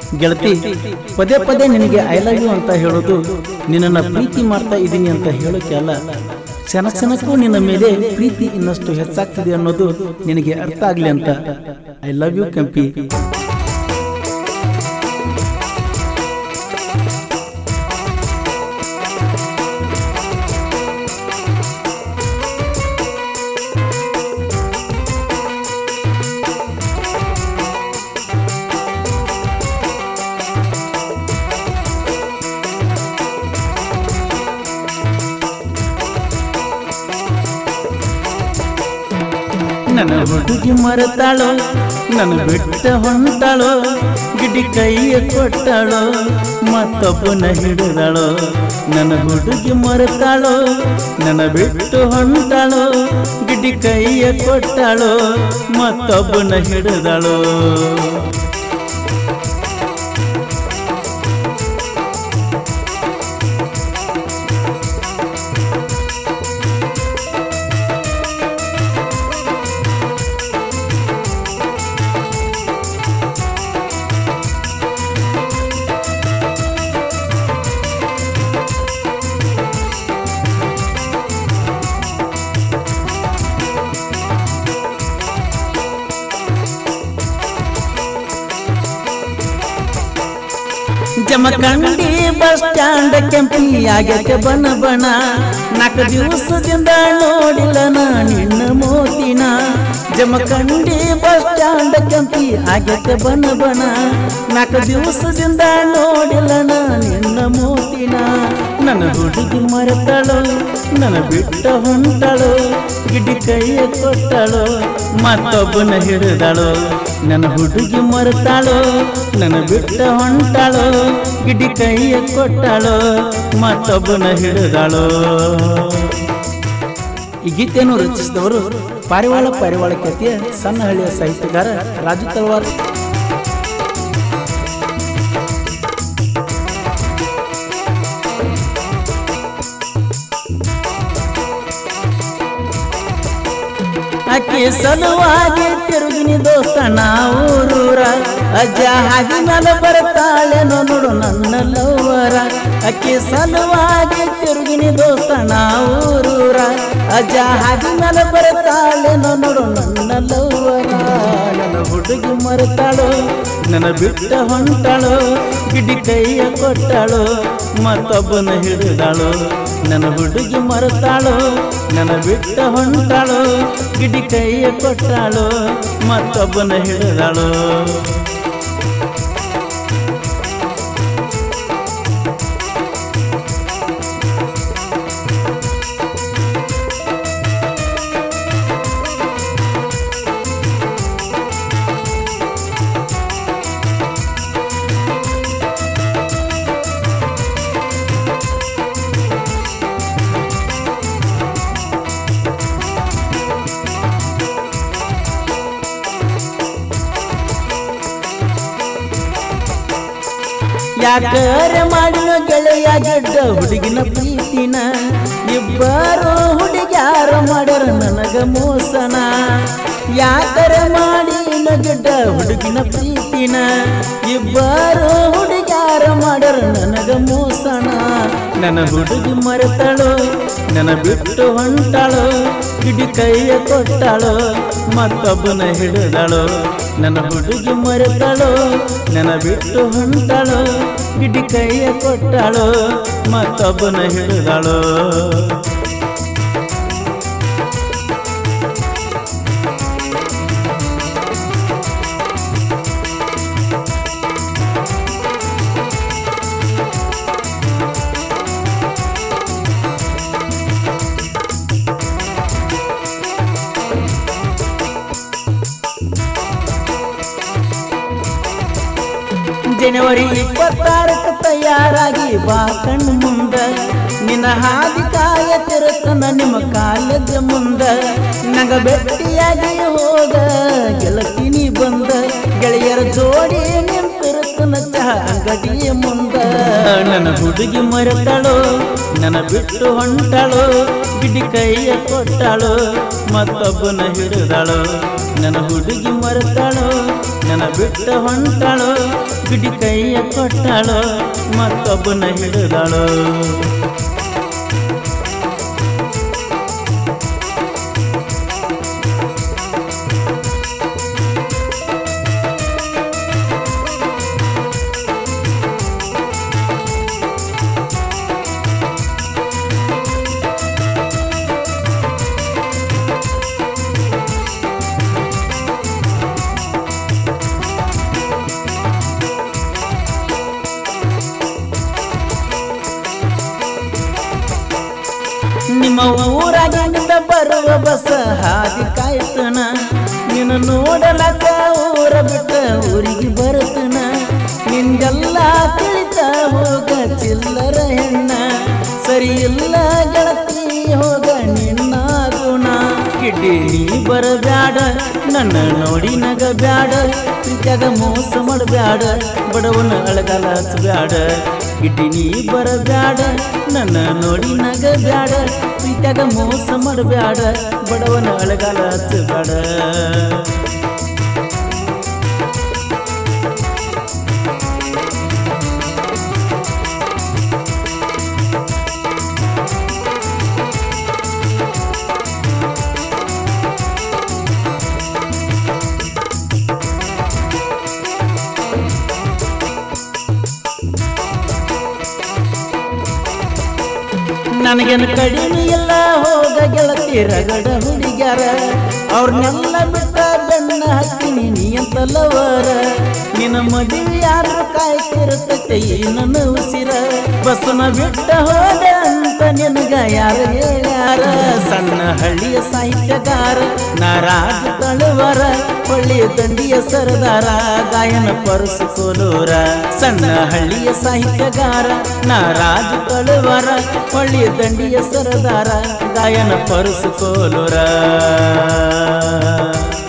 ಗೆಳತಿ ಪದೇ ಪದೇ ನಿನಗೆ ಐ ಲವ್ ಯು ಅಂತ ಹೇಳೋದು ನಿನ್ನನ್ನು ಪ್ರೀತಿ ಮಾಡ್ತಾ ಇದ್ದೀನಿ ಅಂತ ಹೇಳೋಕೆ ಅಲ್ಲ ಕ್ಷಣ ಕ್ಷಣಕ್ಕೂ ನಿನ್ನ ಮೇಲೆ ಪ್ರೀತಿ ಇನ್ನಷ್ಟು ಹೆಚ್ಚಾಗ್ತಿದೆ ಅನ್ನೋದು ನಿನಗೆ ಅರ್ಥ ಆಗ್ಲಿ ಅಂತ ಐ ಲವ್ ಯು ಕೆಂಪಿ ನನ್ನ ಹುಡುಗಿ ಮರೆತಾಳೋ ನನ್ನ ಬಿಟ್ಟ ಹೊಂಟಾಳೋ ಗಿಡಿ ಕೈಯ ಕೊಟ್ಟಾಳೋ ಮತ್ತೊಬ್ಬನ ಹಿಡಿದಾಳೋ ನನ್ನ ಹುಡುಗಿ ಮರೆತಾಳೋ ನನ್ನ ಬಿಟ್ಟು ಹೊಂಟಾಳೋ ಗಿಡಿ ಕೈಯ ಕೊಟ್ಟಾಳೋ ಮತ್ತೊಬ್ಬನ ಹಿಡಿದಾಳೋ ಜಮಖಂಡಿ ಬಸ್ ಸ್ಟ್ಯಾಂಡ್ ಕೆಂಪಿ ಆಗೈತೆ ಬನ ಬಣ ನಾಲ್ಕು ದಿವಸದಿಂದ ನೋಡಿಲ್ಲ ನಾ ನಿನ್ನ ಮೋತಿನ ಜಮಖಂಡಿ ಬಸ್ ಸ್ಟ್ಯಾಂಡ್ ಕೆಂಪಿ ಆಗೈತೆ ಬನ ಬಣ ನಾಲ್ಕು ದಿವಸದಿಂದ ನೋಡಿಲ್ಲ ನಾ ನಿನ್ನ ಮೋತಿನ ನನ್ನ ಹುಡುಗಿ ಮರೆತಾಳು ನನ್ನ ಬಿಟ್ಟ ಹೊಂಟಾಳು ಗಿಡ್ಡಿ ಕೈಯ ಕೊಟ್ಟಾಳು ಮತ್ತೊಬ್ಬನ ಹಿಡಿದಾಳು ನನ್ನ ಹುಡುಗಿ ಮರೆತಾಳು ನನ್ನ ಬಿಟ್ಟ ಹೊಂಟಾಳು ಗಿಡ್ಡಿ ಕೈಯ ಕೊಟ್ಟಾಳು ಮತ್ತೊಬ್ಬನ ಹಿಡಿದಾಳು ಈ ಗೀತೆಯನ್ನು ರಚಿಸಿದವರು ಪಾರಿವಾಳ ಪಾರಿವಾಳ ಖ್ಯಾತಿಯ ಸಣ್ಣ ಹಳ್ಳಿಯ ಸಾಹಿತ್ಯಗಾರ ರಾಜು ತಳವಾರ್ ಅಕ್ಕಿ ಸಲುವಾಗಿ ತಿರುಗಿನಿ ದೋಸ್ತ ನಾವೂರೂರ ಅಜ್ಜ ಹಾದಿ ಮೇಲೆ ಬರ್ತಾಳೆನೋ ನೋಡು ನನ್ನ ಲವ್ವರ ಅಕ್ಕಿ ಸಲುವಾಗಿ ತಿರುಗಿನಿ ದೋಸ್ತ ನಾವೂರೂರ ಅಜ್ಜ ಹಾದಿ ಮೇಲೆ ಬರ್ತಾಳೆನೋ ನೋಡು ನನ್ನ ಲವ್ವರ ನನ್ನ ಹುಡುಗಿ ಮರೆತಾಳು ನನ್ನ ಬಿಟ್ಟ ಹೊಂಟಾಳು ಗಿಡ್ಡಿ ಕೈಯ ಕೊಟ್ಟಾಳು ಮತ್ತೊಬ್ಬನ ಹಿಡಿದಾಳು ನನ್ನ ಹುಡುಗಿ ಮರೆತಾಳು ನನ್ನ ಬಿಟ್ಟ ಹೊಂಟಾಳು ಗಿಡ್ಡಿ ಕೈಯ ಕೊಟ್ಟಾಳು ಮತ್ತೊಬ್ಬನ ಹಿಡಿದಾಳು ಯಾಕರೆ ಮಾಡಿನ ಗೆಳೆಯ ಗೆಡ್ಡ ಹುಡುಗಿನ ಪ್ರೀತಿನ ಇಬ್ಬರು ಹುಡುಗ್ಯಾರ ಮಾಡ್ಯಾರ ನನಗ ಮೋಸನ ಯಾಕರೆ ಮಾಡಿನ ಗೆಡ್ಡ ಹುಡುಗಿನ ಪ್ರೀತಿನ ಇಬ್ಬರು ಹುಡುಗ್ಯಾರ ಮಾಡ್ಯಾರ ನನಗ ಮೋಸನ ನನ್ನ ಹುಡುಗಿ ಮರೆತಾಳು ನನ್ನ ಬಿಟ್ಟು ಹೊಂಟಾಳು ಗಿಡಿ ಕೈಯ ಕೊಟ್ಟಾಳು ಮತ್ತೊಬ್ಬನ ಹಿಡಿದಾಳು ನನ್ನ ಹುಡುಗಿ ಮರೆತಾಳು ನನ್ನ ಬಿಟ್ಟು ಹೊಂಟಾಳು ಗಿಡಿ ಕೈಯ ಕೊಟ್ಟಾಳು ಮತ್ತೊಬ್ಬನ ಹಿಡಿದಾಳು ಜನವರಿ ಇಪ್ಪತ್ತಾರಕ್ಕೆ ತಯಾರಾಗಿ ಬಾ ಕಣ್ಣು ಮುಂದ ನಿನ್ನ ಹಾದಿ ಕಾಯ ತಿರುತ್ತನ ನಿಮ್ಮ ಕಾಲದ ಮುಂದ ನಗ ಭೇಟಿಯಾಗಿ ಹೋಗ ಗೆಳತಿನಿ ಬಂದ ಗೆಳೆಯರ ಜೋಡಿ ನಿಂತಿರುತ್ತನ ಚಹ ಅಂಗಡಿಯ ಮುಂದ ನನ್ನ ಹುಡುಗಿ ಮರೆತಾಳು ನನ್ನ ಬಿಟ್ಟು ಹೊಂಟಾಳು ಗಿಡಿ ಕೈಯ ಕೊಟ್ಟಾಳು ಮತ್ತೊಬ್ಬನ ಹಿಡಿದಾಳು ನನ್ನ ಹುಡುಗಿ ಮರೆತಾಳು ನನ್ನ ಬಿಟ್ಟು ಹೊಂಟಾಳು ಗಿಡಿ ಕೈಯ ಕೊಟ್ಟಾಳೋ ಮತ್ತೊಬ್ಬನ ಹಿಡಿದಾಳೋ ನಿಮ್ಮ ಊರಾಗಿಂದ ಬರುವ ಬಸ ಹಾದಿ ಕಾಯ್ತನ ನಿನ್ನ ನೋಡಲಕ್ಕ ಊರ ಬಿಟ್ಟ ಊರಿಗೆ ಬರ್ತನ ನಿಂಗೆಲ್ಲ ತಿಳಿತ ಹೋಗ ಚಿಲ್ಲರ ಹೆಣ್ಣ ಸರಿ ಇಲ್ಲ ಗೆಳತಿ ಹೋಗ ನಿನ್ನ ಗುಣ ಗಿಡ್ಡಿ ನೀ ಬರಬ್ಯಾಡ ನನ್ನ ನೋಡಿ ನಗ ಬ್ಯಾಡ ಪ್ರೀತ್ಯಾಗ ಮೋಸ ಮಾಡಬ್ಯಾಡ ಬಡವನ ಅಳಗಾಲ ಹಚ್ಚಬ್ಯಾಡ ಗಿಡ್ಡಿ ನೀ ಬರಬ್ಯಾಡ ನನ್ನ ನೋಡಿ ನಗ ಬ್ಯಾಡ ಪ್ರೀತ್ಯಾಗ ಮೋಸ ಮಾಡಬ್ಯಾಡ ಬಡವನ ಅಳಗಾಲ ಹಚ್ಚಬ್ಯಾಡ ನನಗೇನು ಕಡಿಮೆ ಇಲ್ಲ ಹೋಗ ಗೆಳತಿ ರಗಡ ಹುಡುಗ್ಯಾರ ಅವ್ರನ್ನೆಲ್ಲ ಬಿಟ್ಟ ಬೆನ್ನ ಹತ್ತೀನಿ ನೀ ಅಂತಲ್ಲವರ ನಿನ್ನ ಮದುವೆ ಯಾರು ಕಾಯ್ತಿರ್ತೈತೆ ಈ ನನ್ನ ಉಸಿರ ಬಸ್ಸನ ಬಿಟ್ಟ ಹೋದ ಅಂತ ನಿನಗ ಯಾರು ಹೇಳ್ಯಾರ ಸಣ್ಣ ಹಳ್ಳಿಯ ಸಾಹಿತ್ಯಗಾರ ನಾರಾಜ ತಳುವರ ಹೊಳ್ಳಿಯ ದಂಡಿಯ ಸರದಾರ ಗಾಯನ ಪರಸು ಕೋಲೂರ ಸಣ್ಣ ಹಳ್ಳಿಯ ಸಾಹಿತ್ಯಗಾರ ನಾರಾಜ ತಳುವರ ಹೊಳ್ಳಿಯ ದಂಡಿಯ ಸರದಾರ ಗಾಯನ ಪರಸು ಕೋಲೂರ